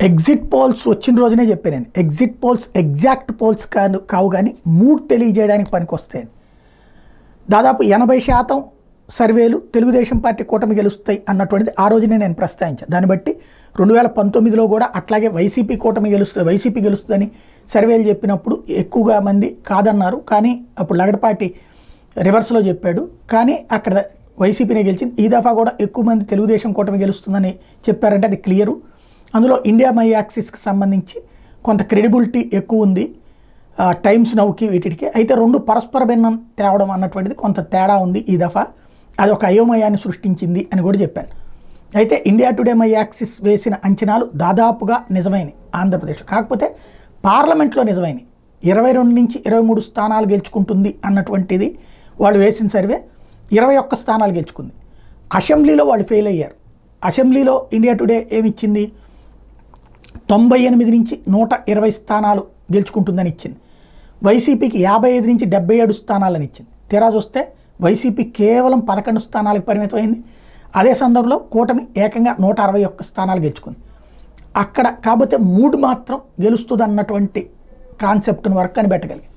exit polls వచ్చిన రోజునే చెప్పాను నేను ఎగ్జిట్ పోల్స్ ఎగ్జాక్ట్ పోల్స్ కాదు కావు కానీ మూడ్ తెలియజేయడానికి పనికొస్తాయని దాదాపు ఎనభై శాతం సర్వేలు తెలుగుదేశం పార్టీ కూటమి గెలుస్తాయి అన్నటువంటిది ఆ రోజునే నేను ప్రస్తావించాను దాన్ని బట్టి రెండు వేల పంతొమ్మిదిలో కూడా అట్లాగే వైసీపీ కూటమి గెలుస్తుంది వైసీపీ గెలుస్తుందని సర్వేలు చెప్పినప్పుడు ఎక్కువగా మంది కాదన్నారు కానీ అప్పుడు లగడపాటి రివర్స్లో చెప్పాడు కానీ అక్కడ వైసీపీనే గెలిచింది ఈ దఫా కూడా ఎక్కువ మంది తెలుగుదేశం కూటమి గెలుస్తుందని చెప్పారంటే అది క్లియరు అందులో ఇండియా మై యాక్సిస్కి సంబంధించి కొంత క్రెడిబిలిటీ ఎక్కువ ఉంది ఆ, టైమ్స్ నౌకి వీటికి అయితే రెండు పరస్పర భిన్నం తేవడం అన్నటువంటిది కొంత తేడా ఉంది ఈ దఫా అది ఒక అయోమయాన్ని సృష్టించింది అని కూడా చెప్పాను అయితే ఇండియా టుడే మై యాక్సిస్ వేసిన అంచనాలు దాదాపుగా నిజమైనవి ఆంధ్రప్రదేశ్ కాకపోతే పార్లమెంట్లో నిజమైనవి ఇరవై రెండు నుంచి ఇరవై మూడు స్థానాలు గెలుచుకుంటుంది అన్నటువంటిది వాళ్ళు వేసిన సర్వే ఇరవై ఒక్క స్థానాలు గెలుచుకుంది అసెంబ్లీలో వాళ్ళు ఫెయిల్ అయ్యారు అసెంబ్లీలో ఇండియా టుడే ఏమిచ్చింది తొంభై ఎనిమిది నుంచి నూట ఇరవై స్థానాలు గెలుచుకుంటుందని ఇచ్చింది వైసీపీకి యాభై ఐదు నుంచి డెబ్బై ఏడు స్థానాలని ఇచ్చింది తీరా చూస్తే వైసీపీ కేవలం పదకొండు స్థానాలకు పరిమితమైంది అదే సందర్భంలో కూటమి ఏకంగా నూట అరవై ఒక్క స్థానాలు గెలుచుకుంది అక్కడ కాకపోతే మూడు మాత్రం గెలుస్తుంది అన్నటువంటి కాన్సెప్ట్ను వర్క్ అని పెట్టగలిగింది